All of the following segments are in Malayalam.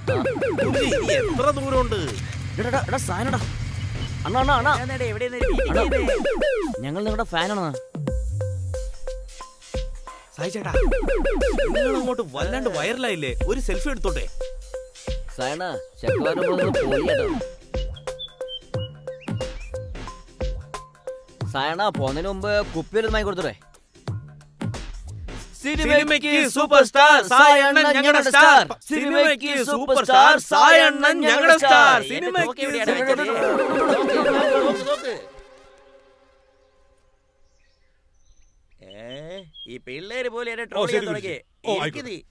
ഗുരുജി, ഇനി എത്ര ദൂരമുണ്ട് എടാ, എടാ, എടാ, സാധനടാ. അണ്ണാ അണ്ണാ അണ്ണാ ഞാനെടാ എവിടെയാണ് ഒരു meeting അണ്ണാ, ചെയ്തേ? ഞങ്ങൾ നിങ്ങളുടെ ഫാനാണ് സായി ചേട്ടാ നിങ്ങൾ അങ്ങോട്ട് വല്ലാണ്ട് വൈറലായില്ലേ ഒരു സെൽഫി എടുത്തോട്ടെ സായണ ചെക്കവാരം പോകുന്നത് പോയി കേട്ടോ സായണ പോന്നതിന് മുമ്പ് കുപ്പിയിൽ വാങ്ങി കൊടുത്തൂടെ സിനിമയ്ക്ക് സൂപ്പർ സ്റ്റാർ സായ് അണ്ണൻ ഞങ്ങളുടെ സ്റ്റാർ സിനിമയ്ക്ക് സൂപ്പർ സ്റ്റാർ സായ് അണ്ണൻ ഞങ്ങളുടെ സ്റ്റാർ സിനിമയ്ക്ക് ഏ, ഈ പിള്ളേര് പോലെ എന്നെ ഓ, ട്രോൾ ശരി, ചെയ്യാൻ തുടങ്ങി ഗുരുജി. ഓ, എനിക്ക് നീ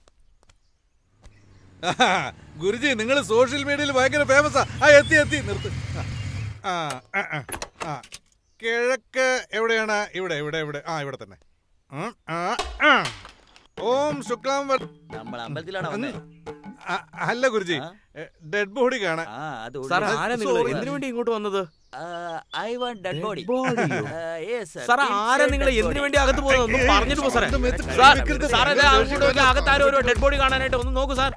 ആഹാ, ഗുരുജി നിങ്ങൾ സോഷ്യൽ മീഡിയയിൽ ഭയങ്കര ഫേമസ് ആ എത്തി എത്തി നിർത്ത് ആ ആ, ആ, ആ. കിഴക്ക് എവിടെയാണ് ഇവിടെ ഇവിടെ ഇവിടെ ആ ഇവിടെ തന്നെ ഉം, ആ, ആ. ഓം ശുക്ലാം വ- നമ്മൾ അമ്പലത്തിലാണ് വന്നത് ആ, അല്ല ഗുരുജി ആ? ഡെഡ് ബോഡി കാണാൻ ആ അത് സാർ ആരാ നിങ്ങൾ Sorry. എന്തിനു വേണ്ടി ഇങ്ങോട്ട് വന്നത് I want dead body sir ആരാ നിങ്ങൾ എന്തിനു വേണ്ടി അകത്ത് പോകുന്നത് ഒന്ന് പറഞ്ഞിട്ട് പോ സാറേ സ്വന്തം മേത്ത് സാർ വെക്കരുത്. സാറേ ദേ അങ്ങോട്ട് നോക്കി അകത്താരും ഒരു ഡെഡ് ബോഡി കാണാനായിട്ട് ഒന്ന് നോക്കൂ സാർ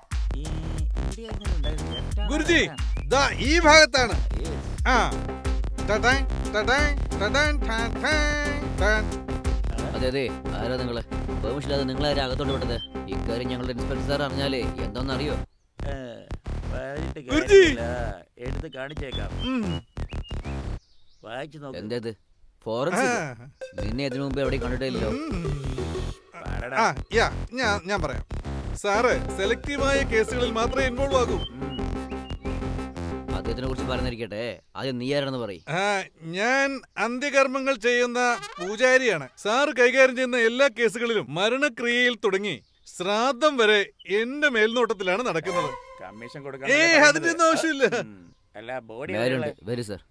ഗുരുജി ദാ ഈ ഭാഗത്താണ് ആ ടടാൻ, ടടാൻ, ടടാൻ, ടാൻ, ടാൻ, ടാൻ. അതെ അതെ ആരാ നിങ്ങള് പെർമിഷൻ ഇല്ലാതെ നിങ്ങളെ ആരാ അകത്തോട്ട് വിട്ടത് ഇക്കാര്യം ഞങ്ങളുടെ ഇൻസ്പെക്ടർ സാർ അറിഞ്ഞാലേ എന്താണെന്ന് അറിയോ ഗുരുജി. എടുത്ത് കാണിച്ചേക്കാം ഉം. വായിച്ചു നോക്ക് എന്തേത് ആ. ഫോറൻസിക് നിന്നെ ഇതിനു മുമ്പ് എവിടെ കണ്ടിട്ടില്ലല്ലോ ഉം. പാടടാ. ആ യാ ഞാൻ ഞാൻ പറയാം സാറ് സെലക്റ്റീവായ കേസുകളിൽ മാത്രമേ ഇൻവോൾവ് ആകൂ ഉം. അദ്ദേഹത്തിനെ കുറിച്ച് പറഞ്ഞിരിക്കട്ടെ ആദ്യം നീ ആരാണെന്ന് പറയും ആ, ഞാൻ അന്ത്യകർമ്മങ്ങൾ ചെയ്യുന്ന പൂജാരിയാണ് സാറ് കൈകാര്യം ചെയ്യുന്ന എല്ലാ കേസുകളിലും മരണക്രിയയിൽ തുടങ്ങി ശ്രാദ്ധം വരെ എന്റെ മേൽനോട്ടത്തിലാണ് നടക്കുന്നത് കമ്മീഷൻ കൊടുക്കാൻ ഏ പറയുന്നത്. അതിന്റെ ഒന്നും ആവശ്യമില്ല ഉം. അല്ല ബോഡി വേരുണ്ട് വരൂ സർ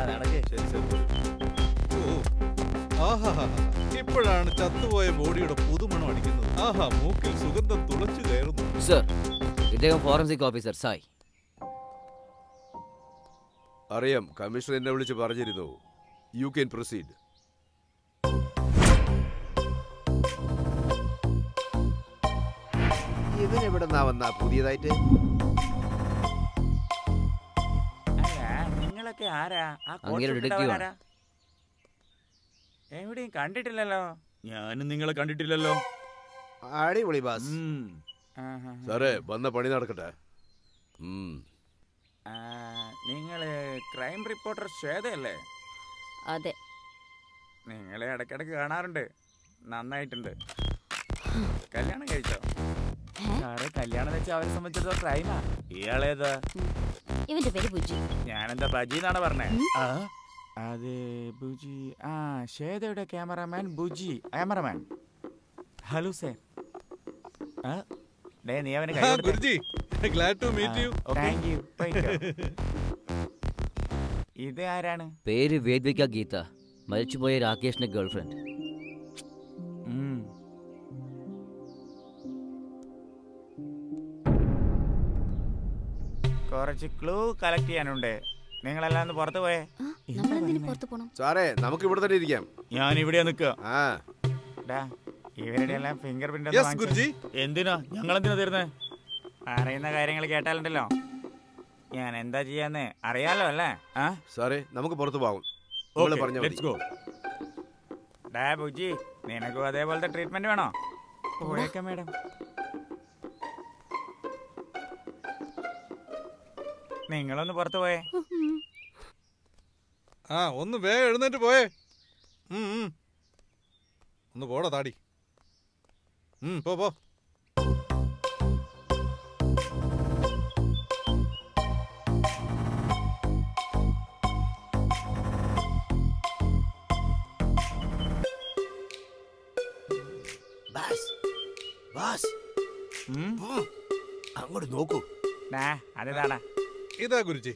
ഓ. ആഹാഹാ. ഇപ്പോഴാണ് ചത്തുപോയ ബോഡിയുടെ പുതുമണം അടിക്കുന്നത് ആഹാ മൂക്കിൽ സുഗന്ധം തുളച്ചു കയറുന്നു സർ ഇദ്ദേഹം ഫോറൻസിക് ഓഫീസർ സായ് അറിയാം കമ്മീഷണർ എന്നെ വിളിച്ച് പറഞ്ഞിരുന്നു യു ക്യാൻ പ്രൊസീഡ് ഇവൻ എവിടെന്നാ വന്ന പുതിയതായിട്ട് അല്ല നിങ്ങളൊക്കെ ആരാ ആ കോട്ട് അങ്ങേര് ഇട്ടിട്ടവൻ detective ആരാ? എവിടെയും കണ്ടിട്ടില്ലല്ലോ ഞാനും നിങ്ങളെ കണ്ടിട്ടില്ലല്ലോ അടിപൊളി ബാസ് ഉം. ആഹാ. സാറേ വന്ന പണി നടക്കട്ടെ ഉം. ആ, നിങ്ങള് ക്രൈം റിപ്പോർട്ടർ ശ്വേതയല്ലേ അതെ നിങ്ങളെ ഇടയ്ക്കിടയ്ക്ക് കാണാറുണ്ട് നന്നായിട്ടുണ്ട് കല്യാണം കഴിച്ചോ സാറേ കല്യാണം വെച്ച് അവരെ സംബന്ധിച്ചിടത്തോളം ക്രൈമാ ഇയാളേതാ ഇവന്റെ പേര് ബുജി ഞാനെന്താ ബജി എന്നാണ് പറഞ്ഞേ ആ, അത് ബുജി ആ ശ്വേതയുടെ ക്യാമറാമാൻ ബുജി ക്യാമറമാൻ ഹലോ സർ ആ ഡേ നീ അവന് കൈ ആ, കൊടുത്തേ. Guruji glad to meet you ആ, thank you. പോയിക്കോ. ഇത് ആരാണ് പേര് വേദ്വിക ഗീത മരിച്ചുപോയ രാകേഷിന്റെ ഗേൾഫ്രണ്ട് ഉം. കുറച്ച് ക്ലൂ കളക്ട് ചെയ്യാനുണ്ട് നിങ്ങളെല്ലാം ഒന്ന് പുറത്ത് പോയേ ആ, നമ്മളെന്തിനു പുറത്തു പോണം സാറേ നമുക്ക് ഇവിടെ തന്നെ ഇരിക്കാം ഞാൻ ഇവിടെ നിൽക്കുക ആ ഇവരുടെ എല്ലാം ഫിംഗർ യെസ് പ്രിന്റ് ഗുരുജി എന്തിനാ ഞങ്ങൾ എന്തിനാ തരുന്നേ പറയുന്ന കാര്യങ്ങൾ കേട്ടാലുണ്ടല്ലോ ഞാൻ എന്താ ചെയ്യാന്ന് അറിയാലോ അല്ലേ ആ സാറേ നമുക്ക് പുറത്തു പോകാം നിങ്ങൾ Okay, പറഞ്ഞ let's go. ഡാ ബുജി നിനക്കും അതേപോലത്തെ ട്രീറ്റ്മെന്റ് വേണോ പോയേക്കാം മേഡം നിങ്ങളൊന്ന് പുറത്തു പോയേ ആ ഒന്ന് വേഗം എഴുന്നേറ്റ് പോയേ ഉം, ഉം. ഒന്ന് പോടാ താടി ഉം, പോ പോ ബാസ് ബാസ് ഉം? അങ്ങോട്ട് നോക്കൂ ഡാ അതിതാടാ ഇതാ ഗുരുജി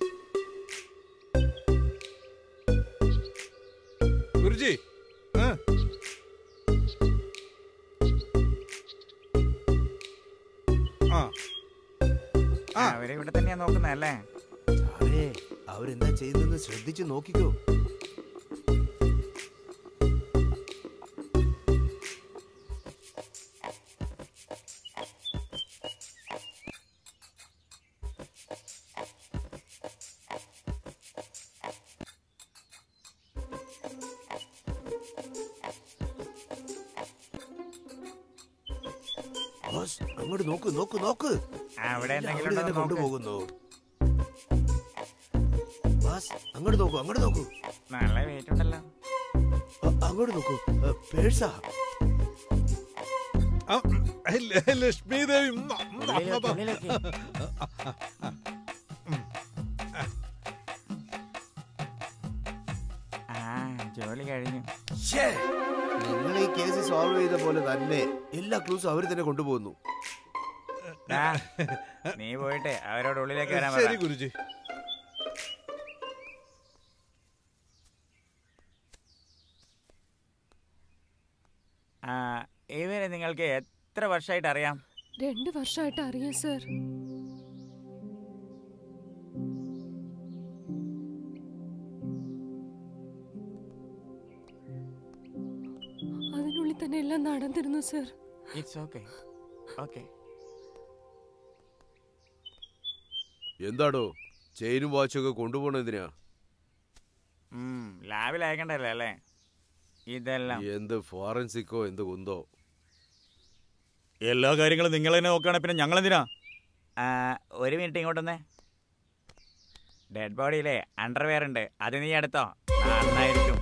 ഗുരുജി ആ. ആ ആ അവര് ഇവിടെ തന്നെയാ നോക്കുന്നല്ലേ സാറേ അവരെന്താ ചെയ്യുന്നതെന്ന് ശ്രദ്ധിച്ചു നോക്കിക്കോ ബോസ് അങ്ങോട്ട് നോക്ക് നോക്ക് നോക്ക് അവിടെ ഇല്ല, എന്തെങ്കിലും അവിടെ തന്നെ ഉണ്ടോ എന്ന് നോക്ക്. കൊണ്ടുപോകുന്നു ബോസ് അങ്ങോട്ട് നോക്കൂ അങ്ങോട്ട് നോക്കൂ നല്ല വെയിറ്റ് ഉണ്ടല്ലോ അ- അങ്ങോട്ട് നോക്കൂ അ, പേഴ്സാ ആ, ല- ലക്ഷ്മി ദേവി ഉമ്മ, ഉമ്മ, ഉള്ളിലേക്ക്, ഉമ്മ. ഉള്ളിലേക്ക്. ആ ജോലി കഴിഞ്ഞു ഛേ, നിങ്ങൾ ഈ കേസ് സോൾവ് ചെയ്ത പോലെ തന്നെ എല്ലാ ക്ലൂസും അവർ തന്നെ കൊണ്ടുപോകുന്നു ദാ, നീ പോയിട്ട് അവരോട് ഉള്ളിലേക്ക് വരാൻ ശരി പറ ഗുരുജി ആ ഇവരെ നിങ്ങൾക്ക് എത്ര വർഷമായിട്ട് അറിയാം രണ്ട് വർഷമായിട്ട് അറിയാം സർ അതിനുള്ളിൽ തന്നെ എല്ലാം നടന്നിരുന്നു സർ ഇറ്റ്സ് ഓക്കെ ഓക്കെ എന്താടോ ചെയിനും വാച്ചൊക്കെ കൊണ്ടുപോകണം എന്തിനാ ലാബിൽ അയക്കണ്ടല്ലേ അല്ലേ ഇതെല്ലാം എന്ത് ഫോറൻസിക്കോ എന്ത് കുന്തോ എല്ലാ കാര്യങ്ങളും നിങ്ങൾ തന്നെ നോക്കുകയാണെങ്കിൽ പിന്നെ ഞങ്ങൾ എന്തിനാ ആ, ഒരു മിനിറ്റ് ഇങ്ങോട്ടൊന്നേ ഡെഡ് ബോഡിയിലെ അണ്ടർവെയർ ഉണ്ട് അത് നീ എടുത്തോ നന്നായിരിക്കും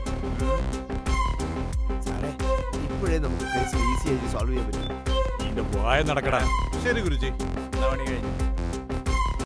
സാറേ ഇപ്പോഴേ നമുക്ക് കേസ് ഈസി ആയിട്ട് സോൾവ് ചെയ്യാൻ പറ്റും നിന്റെ വായ നടക്കടാ ശരി ഗുരുജി നടപടി കഴിഞ്ഞു